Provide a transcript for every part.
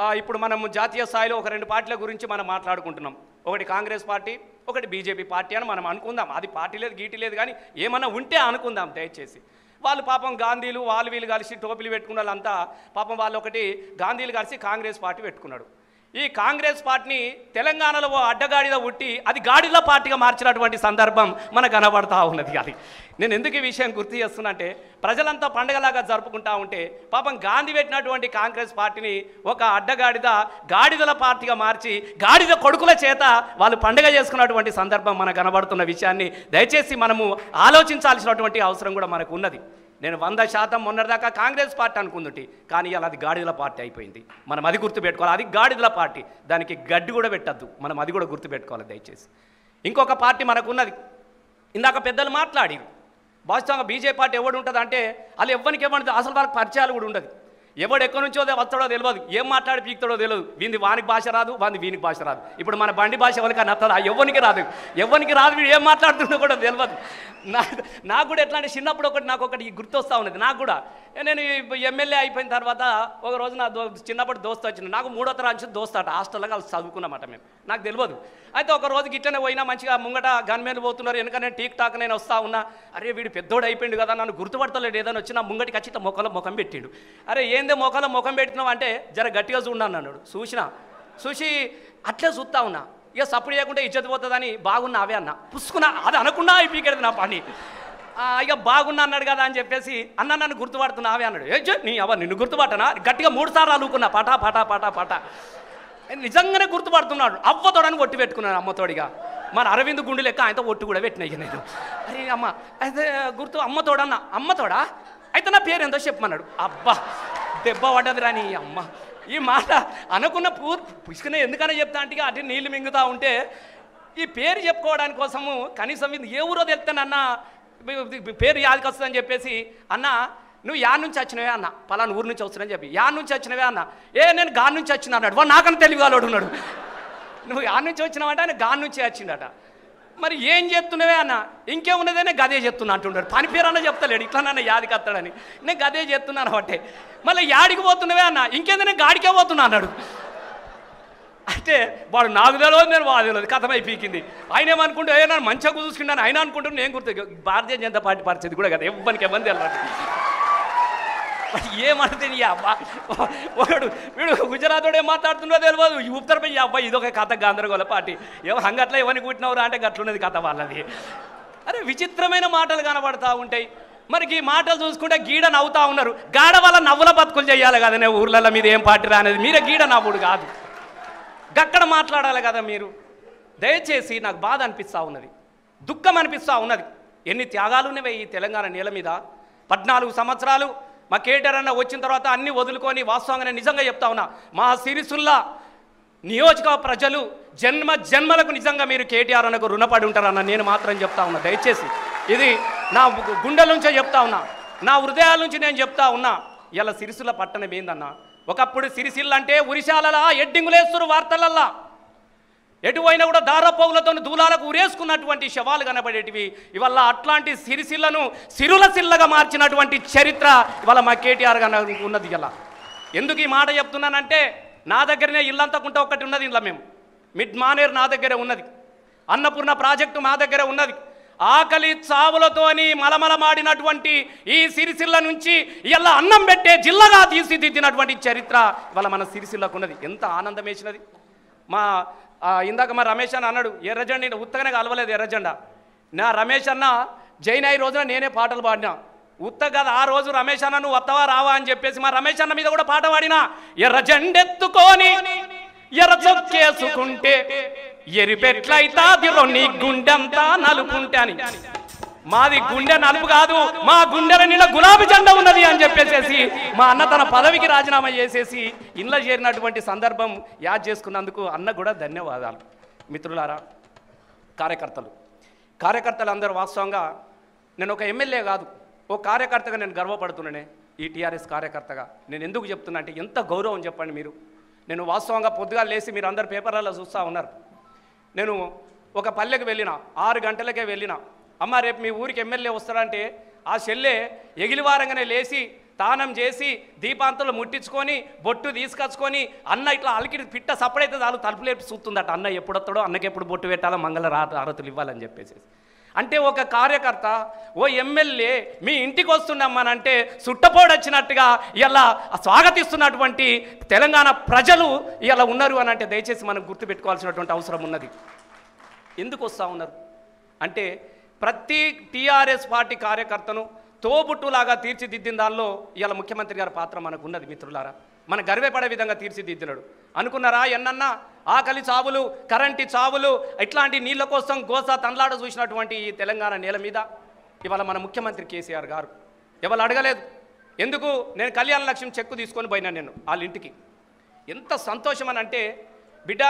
ఇప్పుడు మనం జాతీయ స్థాయిలో ఒక రెండు పార్టీల గురించి మనం మాట్లాడుకుంటున్నాం ఒకటి కాంగ్రెస్ పార్టీ ఒకటి బీజేపీ పార్టీ అని మనం అనుకుందాం అది పార్టీ లేదు గీటీ లేదు కానీ ఏమన్నా ఉంటే అనుకుందాం దయచేసి వాళ్ళు పాపం గాంధీలు వాళ్ళు వీళ్ళు కలిసి టోపీలు పెట్టుకున్న వాళ్ళంతా పాపం వాళ్ళు ఒకటి గాంధీలు కలిసి కాంగ్రెస్ పార్టీ పెట్టుకున్నాడు ఈ కాంగ్రెస్ పార్టీని తెలంగాణలో ఓ అడ్డగాడిద ఉట్టి అది గాడిద పార్టీగా మార్చినటువంటి సందర్భం మనకు కనబడతా ఉన్నది అది నేను ఎందుకు ఈ విషయం గుర్తు చేస్తున్నా అంటే ప్రజలంతా పండగలాగా జరుపుకుంటా ఉంటే పాపం గాంధీ పెట్టినటువంటి కాంగ్రెస్ పార్టీని ఒక అడ్డగాడిద గాడిదల పార్టీగా మార్చి గాడిద కొడుకుల చేత వాళ్ళు పండగ చేసుకున్నటువంటి సందర్భం మనకు కనబడుతున్న విషయాన్ని దయచేసి మనము ఆలోచించాల్సినటువంటి అవసరం కూడా మనకు ఉన్నది నేను వంద శాతం మొన్నటిదాకా కాంగ్రెస్ పార్టీ అనుకుందుంటి కానీ ఇలా అది గాడిదల పార్టీ అయిపోయింది మనం అది గుర్తుపెట్టుకోవాలి అది గాడిదల పార్టీ దానికి గడ్డి కూడా పెట్టద్దు మనం అది కూడా గుర్తుపెట్టుకోవాలి దయచేసి ఇంకొక పార్టీ మనకు ఉన్నది ఇందాక పెద్దలు మాట్లాడి వాస్తవంగా బీజేపీ పార్టీ ఎవడు ఉంటుంది అంటే వాళ్ళు ఎవరికి ఇవ్వని అసలు వాళ్ళకి పరిచయాలు కూడా ఉండదు ఎవడు ఎక్కడి నుంచో వస్తాడో తెలియదు ఏం మాట్లాడి పీకుతాడో తెలియదు వీంది వానికి భాష రాదు వాంది వీనికి భాష రాదు ఇప్పుడు మన బండి భాష ఎవరికి నచ్చదు ఆ ఎవరికి రాదు ఎవరికి రాదు వీడు ఏం మాట్లాడుతుందో కూడా తెలియదు నా నాకు కూడా ఎట్లా అంటే చిన్నప్పుడు ఒకటి నాకు ఒకటి గుర్తొస్తా ఉన్నది నాకు కూడా నేను ఎమ్మెల్యే అయిపోయిన తర్వాత ఒక రోజు నా దో చిన్నప్పుడు దోస్తు వచ్చింది నాకు మూడో తరగతి దోస్తు అట హాస్టల్లో కలిసి చదువుకున్నామట మేము నాకు తెలియదు అయితే ఒక రోజు గిట్లనే పోయినా మంచిగా ముంగట గన్మేలు పోతున్నారు వెనక నేను టీక్ టాక్ నేను వస్తా ఉన్నా అరే వీడు పెద్దోడు అయిపోయింది కదా నన్ను గుర్తుపడతలేడు ఏదైనా వచ్చి నా ముంగటికి వచ్చి ఇట్లా మొక్కలో ముఖం పెట్టిండు అరే ఏందే మొక్కలో ముఖం పెట్టినావు అంటే జర గట్టిగా చూడన్నాను అన్నాడు చూసిన చూసి అట్లే చూస్తా ఉన్నా ఇక సప్పుడు చేయకుండా ఇజ్జత్ పోతుందని బాగున్నా అవే అన్న పుసుకున్నా అది అనకుండా అయిపోయి నా పని ఆ, ఇక బాగున్నా అన్నాడు కదా అని చెప్పేసి అన్న నన్ను గుర్తుపడుతున్నావే అన్నాడు ఏ జో, నీ అవ్వ నిన్ను గుర్తుపట్టనా గట్టిగా మూడు సార్లు అలుకున్నా పటా పటా పటా పటా నిజంగానే గుర్తుపడుతున్నాడు అవ్వతోడని ఒట్టు పెట్టుకున్నాను అమ్మతోడిగా మన అరవింద్ గుండు లెక్క ఆయనతో ఒట్టు కూడా పెట్టినా ఇక నేను అరే అమ్మ అయితే గుర్తు అమ్మతోడన్న అమ్మతోడా అయితే నా పేరు ఎంతో చెప్పమన్నాడు అబ్బా దెబ్బ పడ్డది రాని అమ్మ ఈ మాట అనుకున్న పూర్ పుష్కనే ఎందుకనే చెప్తా అంటే ఇక అటు నీళ్లు మింగుతా ఉంటే ఈ పేరు చెప్పుకోవడానికి కోసము కనీసం ఇది ఏ ఊరో తెలుస్తానన్నా పేరు యాదకి వస్తుందని చెప్పేసి అన్న నువ్వు యా నుంచి వచ్చినవే అన్న పలానా ఊరు నుంచి వస్తున్నాని చెప్పి యా నుంచి వచ్చినవే అన్న ఏ నేను గాన్ నుంచి వచ్చిన అన్నాడు వాడు నాకన్నా తెలివిగాలోడు ఉన్నాడు నువ్వు యా నుంచి వచ్చినావంటే ఆయన గాన్ నుంచి వచ్చిండట మరి ఏం చెప్తున్నావే అన్న ఇంకేమున్నదేనే గదే చెప్తున్నా అంటున్నాడు పని పేరన్నా చెప్తలేడు ఇట్లా నన్ను యాదికి వస్తాడని నేను గదే చెప్తున్నాను అంటే మళ్ళీ యాడికి పోతున్నావే అన్న ఇంకేదైనా గాడికే పోతున్నా అన్నాడు అంటే వాడు నాకు తెలియదు నేను వాడు తెలియదు కథమై పీకింది ఆయన ఏమనుకుంటే ఏ నన్ను మంచిగా చూసుకున్నాను ఆయన అనుకుంటున్నాను నేను గుర్తు భారతీయ జనతా పార్టీ పరిస్థితి కూడా కదా ఎవ్వరికి ఎవరిని తెలియదు మరి ఏమన్నది నీ అబ్బా ఒకడు వీడు గుజరాతోడు ఏం మాట్లాడుతుండో తెలియదు ఈ ఉత్తరపై ఈ అబ్బాయి ఇదొక కథ గందరగోళ పార్టీ ఏమో హంగట్లా ఎవరిని కుట్టినవరా అంటే గట్లున్నది కథ వాళ్ళది అరే విచిత్రమైన మాటలు కనబడతా ఉంటాయి మరి ఈ మాటలు చూసుకుంటే గీడ నవ్వుతా ఉన్నారు గాడ వల్ల నవ్వుల బతుకులు చేయాలి కదా నేను ఊర్లలో మీద ఏం పార్టీ రానేది మీరే గీడ నవ్వుడు కాదు గక్కడ మాట్లాడాలి కదా మీరు దయచేసి నాకు బాధ అనిపిస్తూ ఉన్నది దుఃఖం అనిపిస్తూ ఉన్నది ఎన్ని త్యాగాలు ఉన్నవే ఈ తెలంగాణ నేల మీద పద్నాలుగు సంవత్సరాలు మా కేటీఆర్ అన్న వచ్చిన తర్వాత అన్ని వదులుకొని వాస్తవంగా నేను నిజంగా చెప్తా ఉన్నా మా సిరిసుల్లా నియోజక ప్రజలు జన్మ జన్మలకు నిజంగా మీరు కేటీఆర్ అన్నకు రుణపడి ఉంటారన్న నేను మాత్రం చెప్తా ఉన్నా దయచేసి ఇది నా గు- గుండెల నుంచే చెప్తా ఉన్నా నా హృదయాల నుంచి నేను చెప్తా ఉన్నా ఇలా సిరిసిల్ల పట్టణం ఏందన్నా ఒకప్పుడు సిరిసిల్ల అంటే ఉరిశాలలా ఎడ్డింగులేస్తురు వార్తలల్లా ఎటు పోయినా కూడా దారపోగులతో దూలాలకు ఉరేసుకున్నటువంటి శవాలు కనబడేటివి ఇవాళ అట్లాంటి సిరిసిల్లను సిరుల సిల్లగా మార్చినటువంటి చరిత్ర ఇవాళ మా కేటీఆర్ గారు ఉన్నది ఇలా ఎందుకు ఈ మాట చెప్తున్నానంటే నా దగ్గరనే ఇల్లంతకుంట ఒకటి ఉన్నది ఇలా మేము మిడ్ మానేర్ నా దగ్గరే ఉన్నది అన్నపూర్ణ ప్రాజెక్టు మా దగ్గర ఉన్నది ఆకలి చావులతోని మలమలమాడినటువంటి ఈ సిరిసిల్ల నుంచి ఇలా అన్నం పెట్టే జిల్లగా తీర్చిదిద్దినటువంటి చరిత్ర ఇవాళ మన సిరిసిల్లకు ఉన్నది ఎంత ఆనందం వేసినది మా ఆ, ఇందాక మా రమేష్ అన్న అన్నాడు ఎర్రజెండ నేను ఉత్తగానే కలవలేదు ఎర్రజెండ నా రమేష్ అన్న జైన్ అయ్యి రోజున నేనే పాటలు పాడినా ఉత్త కదా ఆ రోజు రమేష్ అన్న నువ్వు వస్తావా రావా అని చెప్పేసి మా రమేష్ అన్న మీద కూడా పాట పాడినా ఎర్ర జెండెత్తుకొని ఎర్ర చొక్కేసుకుంటే ఎరిపెట్లయితాది నీ గుండెంతా నలుపుంటే అని మాది గుండె నలుపు కాదు మా గుండెల నిండా గులాబీ జెండా ఉన్నది అని చెప్పేసేసి మా అన్న తన పదవికి రాజీనామా చేసేసి ఇంట్లో చేరినటువంటి సందర్భం యాద్ చేసుకున్నందుకు అన్న కూడా ధన్యవాదాలు మిత్రులారా కార్యకర్తలు కార్యకర్తలు అందరూ వాస్తవంగా నేను ఒక ఎమ్మెల్యే కాదు ఓ కార్యకర్తగా నేను గర్వపడుతున్నానే ఈ టీఆర్ఎస్ కార్యకర్తగా నేను ఎందుకు చెప్తున్నా అంటే ఎంత గౌరవం చెప్పండి మీరు నేను వాస్తవంగా పొద్దుగా లేచి మీరు అందరు పేపర్లలో చూస్తూ ఉన్నారు నేను ఒక పల్లెకి వెళ్ళిన ఆరు గంటలకే వెళ్ళిన అమ్మ రేపు మీ ఊరికి ఎమ్మెల్యే వస్తాడంటే ఆ చెల్లె ఎగిలివారంగానే లేచి తానం చేసి దీపాంతలు ముట్టించుకొని బొట్టు తీసుకొచ్చుకొని అన్న ఇట్లా అలికిడి పిట్ట సపడైతే చాలు తలుపులేపి చూస్తుందట అన్న ఎప్పుడొస్తాడో అన్నకి ఎప్పుడు బొట్టు పెట్టాలో మంగళ రా ఆరతులు ఇవ్వాలని చెప్పేసి అంటే ఒక కార్యకర్త ఓ ఎమ్మెల్యే మీ ఇంటికి వస్తున్నామనంటే సుట్టపోడు వచ్చినట్టుగా ఇలా స్వాగతిస్తున్నటువంటి తెలంగాణ ప్రజలు ఇలా ఉన్నారు అని అంటే దయచేసి మనం గుర్తుపెట్టుకోవాల్సినటువంటి అవసరం ఉన్నది ఎందుకు వస్తూ ఉన్నారు అంటే ప్రతి టీఆర్ఎస్ పార్టీ కార్యకర్తను తోబుట్టులాగా తీర్చిదిద్దిన దానిలో ఇవాళ ముఖ్యమంత్రి గారి పాత్ర మనకు ఉన్నది మిత్రులారా మన గర్వపడే విధంగా తీర్చిదిద్దినాడు అనుకున్నారా ఎన్నన్నా ఆకలి చావులు కరెంటి చావులు ఇట్లాంటి నీళ్ళ కోసం గోసా తండ్లాడ చూసినటువంటి ఈ తెలంగాణ నేల మీద ఇవాళ మన ముఖ్యమంత్రి కేసీఆర్ గారు ఎవరు అడగలేదు ఎందుకు నేను కళ్యాణ లక్ష్యం చెక్కు తీసుకొని పోయినా నేను వాళ్ళ ఇంటికి ఎంత సంతోషం అని అంటే బిడ్డ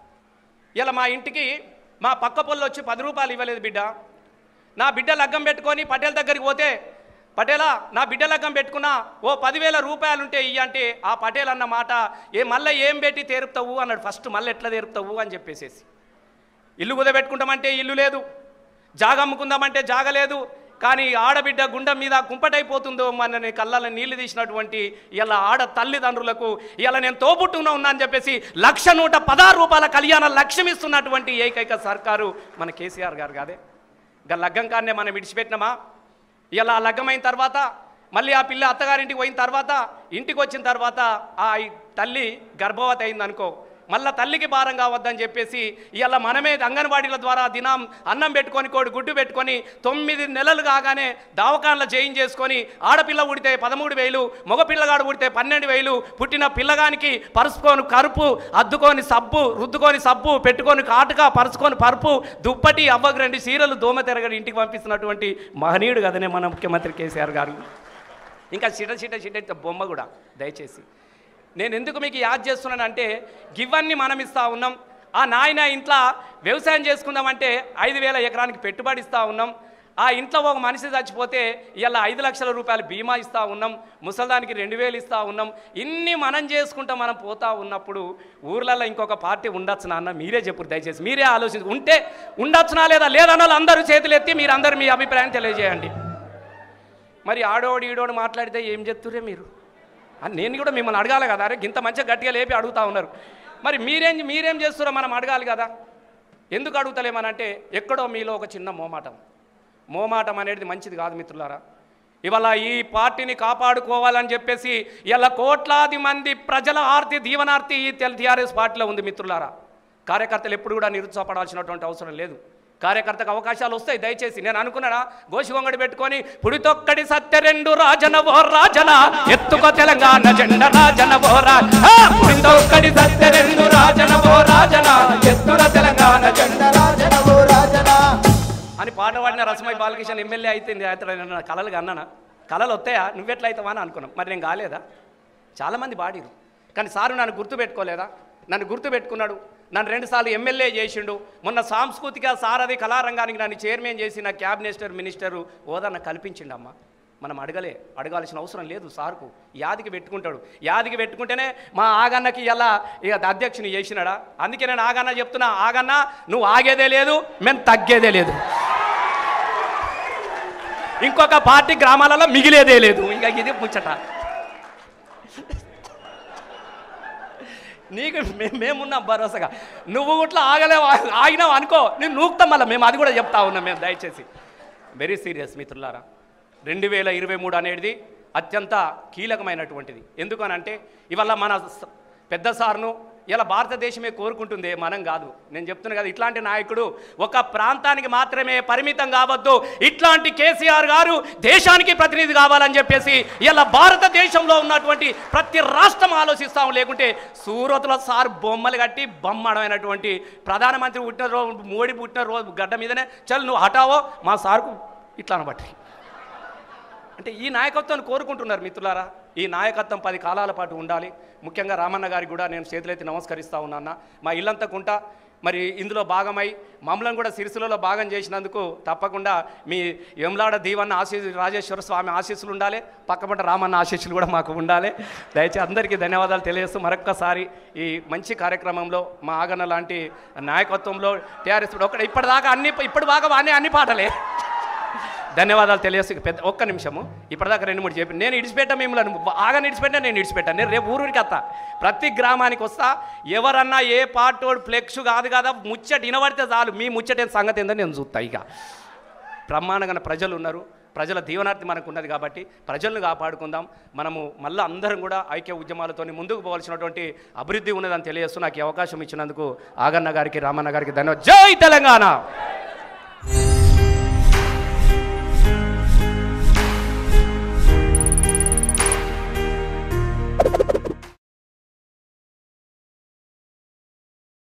ఇలా మా ఇంటికి మా పక్క పొల్లు వచ్చి పది రూపాయలు ఇవ్వలేదు బిడ్డ నా బిడ్డ లగ్గం పెట్టుకొని పటేల్ దగ్గరికి పోతే పటేలా నా బిడ్డ లగ్గం పెట్టుకున్నా ఓ పదివేల రూపాయలు ఉంటే ఇయ్య అంటే ఆ పటేల్ అన్న మాట ఏ మళ్ళీ ఏం పెట్టి తేరుపుతావు అన్నాడు ఫస్ట్ మళ్ళీ ఎట్లా తేరుపుతావు అని చెప్పేసేసి ఇల్లు కుదబెట్టుకుంటామంటే ఇల్లు లేదు జాగ అమ్ముకుందామంటే జాగ లేదు కానీ ఆడబిడ్డ గుండె మీద కుంపటైపోతుందో మన కళ్ళలో నీళ్లు తీసినటువంటి ఇలా ఆడ తల్లిదండ్రులకు ఇలా నేను తోబుట్టున ఉన్నా అని చెప్పేసి లక్ష నూట పదహారు రూపాయల కళ్యాణ లక్ష్యం ఇస్తున్నటువంటి ఏకైక సర్కారు మన కేసీఆర్ గారు కాదే ఇంకా లగ్గం కాన్నే మనం విడిచిపెట్టినామా ఇలా లగ్గమైన తర్వాత మళ్ళీ ఆ పిల్ల అత్తగారింటికి పోయిన తర్వాత ఇంటికి వచ్చిన తర్వాత ఆ ఈ తల్లి గర్భవతి అయింది అనుకో మళ్ళీ తల్లికి భారం కావద్దని చెప్పేసి ఇలా మనమే అంగన్వాడీల ద్వారా దినం అన్నం పెట్టుకొని కోడి గుడ్డు పెట్టుకొని తొమ్మిది నెలలు కాగానే దావకాన్ల చేయింగ్ చేసుకొని ఆడపిల్ల ఉడితే పదమూడు వేలు మగపిల్లగాడు ఉడితే పన్నెండు వేలు పుట్టిన పిల్లగానికి పరుచుకొని కరుపు అద్దుకొని సబ్బు రుద్దుకొని సబ్బు పెట్టుకొని కాటుక పరుచుకొని పరుపు దుప్పటి అవ్వకు రెండు చీరలు దోమ తిరగడి ఇంటికి పంపిస్తున్నటువంటి మహనీయుడు కదనే మన ముఖ్యమంత్రి కేసీఆర్ గారు ఇంకా చిట చిట చిట బొమ్మ కూడా దయచేసి నేను ఎందుకు మీకు యాద్ చేస్తున్నానంటే గివన్నీ మనం ఇస్తా ఉన్నాం ఆ నాయన ఇంట్లో వ్యవసాయం చేసుకుందామంటే ఐదు వేల ఎకరానికి పెట్టుబడి ఇస్తా ఉన్నాం ఆ ఇంట్లో ఒక మనిషి చచ్చిపోతే ఇలా ఐదు లక్షల రూపాయలు బీమా ఇస్తా ఉన్నాం ముసల్దానికి రెండు వేలు ఇస్తా ఉన్నాం ఇన్ని మనం చేసుకుంటా మనం పోతా ఉన్నప్పుడు ఊర్లలో ఇంకొక పార్టీ ఉండొచ్చు నాన్న మీరే చెప్పు దయచేసి మీరే ఆలోచించు ఉంటే ఉండొచ్చునా లేదా లేదన్న వాళ్ళు అందరూ చేతులు ఎత్తి మీరు అందరూ మీ అభిప్రాయం తెలియజేయండి మరి ఆడోడు ఈడోడు మాట్లాడితే ఏం చెప్తురే మీరు అని నేను కూడా మిమ్మల్ని అడగాలి కదా అరే ఇంత మంచిగా గట్టిగా లేపి అడుగుతా ఉన్నారు మరి మీరేం మీరేం చేస్తున్నారో మనం అడగాలి కదా ఎందుకు అడుగుతలేమనంటే ఎక్కడో మీలో ఒక చిన్న మోమాటం మోమాటం అనేది మంచిది కాదు మిత్రులారా ఇవాళ ఈ పార్టీని కాపాడుకోవాలని చెప్పేసి ఇలా కోట్లాది మంది ప్రజల ఆర్తి దీవనార్తి ఈ తెల్ టీఆర్ఎస్ పార్టీలో ఉంది మిత్రులారా కార్యకర్తలు ఎప్పుడు కూడా నిరుత్సాహపడాల్సినటువంటి అవసరం లేదు కార్యకర్తకు అవకాశాలు వస్తాయి దయచేసి నేను అనుకున్నానా గోషిగొంగడి పెట్టుకొని పుడితొక్కడి సత్య రెండు రాజన ఓ రాజన ఎత్తుకో తెలంగాణ జెండ రాజన ఓ రాజ ఆ! పుడితొక్కడి సత్య రెండు రాజన ఓ రాజన ఎత్తున తెలంగాణ జెండ రాజనవు రాజనా అని పాట పాడిన రసమై బాలకృష్ణ ఎమ్మెల్యే అయితే అయితే కళలు అన్నానా కళలు వస్తాయా నువ్వెట్లా అవుతావా అని అనుకున్నాం మరి నేను కాలేదా చాలామంది పాడిరు కానీ సారు నన్ను గుర్తు పెట్టుకోలేదా నన్ను గుర్తు పెట్టుకున్నాడు నన్ను రెండుసార్లు ఎమ్మెల్యే చేసిండు మొన్న సాంస్కృతిక సారథి కళారంగానికి నన్ను చైర్మన్ చేసి నా క్యాబినెస్టర్ మినిస్టరు హోదాన్న కల్పించిండమ్మా మనం అడగలే అడగాల్సిన అవసరం లేదు సార్కు యాదికి పెట్టుకుంటాడు యాదికి పెట్టుకుంటేనే మా ఆగన్నకి ఎలా ఇక అధ్యక్షుని చేసినాడా అందుకే నేను ఆగన్న చెప్తున్నా ఆగన్న నువ్వు ఆగేదే లేదు మేము తగ్గేదే లేదు ఇంకొక పార్టీ గ్రామాలలో మిగిలేదే లేదు ఇక ఇది ముచ్చట నీకు మే- మేమున్నాం భరోసాగా నువ్వు ఇట్లా ఆగలేవు ఆగినావు అనుకో నేను నూకుతాం మళ్ళీ మేము అది కూడా చెప్తా ఉన్నాం మేము దయచేసి వెరీ సీరియస్ మిత్రులారా రెండు వేల ఇరవై మూడు అనేది అత్యంత కీలకమైనటువంటిది ఎందుకనంటే ఇవాళ మన స- పెద్ద సార్ను ఇలా భారతదేశమే కోరుకుంటుంది మనం కాదు నేను చెప్తున్నా కదా ఇట్లాంటి నాయకుడు ఒక ప్రాంతానికి మాత్రమే పరిమితం కావద్దు ఇట్లాంటి కేసీఆర్ గారు దేశానికి ప్రతినిధి కావాలని చెప్పేసి ఇలా భారతదేశంలో ఉన్నటువంటి ప్రతి రాష్ట్రం ఆలోచిస్తాం లేకుంటే సూరత్లో సార్ బొమ్మలు కట్టి బొమ్మడమైనటువంటి ప్రధానమంత్రి పుట్టిన రోజు మోడీ పుట్టిన రోజు గడ్డ మీదనే చల్ నువ్వు హటావో మా సార్కు ఇట్లా అనబట్టి అంటే ఈ నాయకత్వాన్ని కోరుకుంటున్నారు మిత్రులారా ఈ నాయకత్వం పది కాలాల పాటు ఉండాలి ముఖ్యంగా రామన్న గారికి కూడా నేను చేతులెత్తి నమస్కరిస్తా ఉన్నాను మా ఇల్లంతా కుంట మరి ఇందులో భాగమై మమ్మల్ని కూడా సిరిసిలలో భాగం చేసినందుకు తప్పకుండా మీ యమలాడ దీవన్న ఆశీస్ రాజేశ్వర స్వామి ఆశీస్సులు ఉండాలి పక్కపంట రామన్న ఆశీస్సులు కూడా మాకు ఉండాలి దయచేసి అందరికీ ధన్యవాదాలు తెలియజేస్తూ మరొక్కసారి ఈ మంచి కార్యక్రమంలో మా ఆగన్న లాంటి నాయకత్వంలో టీఆర్ఎస్ ఒకటి ఇప్పటిదాకా అన్ని ఇప్పటి బాగా అన్ని అన్ని పాటలే ధన్యవాదాలు తెలియసి పెద్ద ఒక్క నిమిషము ఇప్పటిదాకా రెండు మూడు చెప్పి నేను ఇడిచిపెట్టా మిమ్మల్ని బాగా ఇడిచిపెట్టా నేను ఇడిచిపెట్టాను నేను రేపు ఊరికి వస్తా ప్రతి గ్రామానికి వస్తా ఎవరన్నా ఏ పాటోడు ఫ్లెక్స్ కాదు కదా ముచ్చట వినబడితే చాలు మీ ముచ్చట సంగతి ఏందో నేను చూస్తా ఇక బ్రహ్మాండంగా ప్రజలు ఉన్నారు ప్రజల దీవనార్థి మనకు ఉన్నది కాబట్టి ప్రజలను కాపాడుకుందాం మనము మళ్ళీ అందరం కూడా ఐక్య ఉద్యమాలతో ముందుకు పోవాల్సినటువంటి అభివృద్ధి ఉన్నదని తెలియజేస్తూ నాకు ఈ అవకాశం ఇచ్చినందుకు ఆగన్న గారికి రామన్న గారికి ధన్యవాదాలు జై తెలంగాణ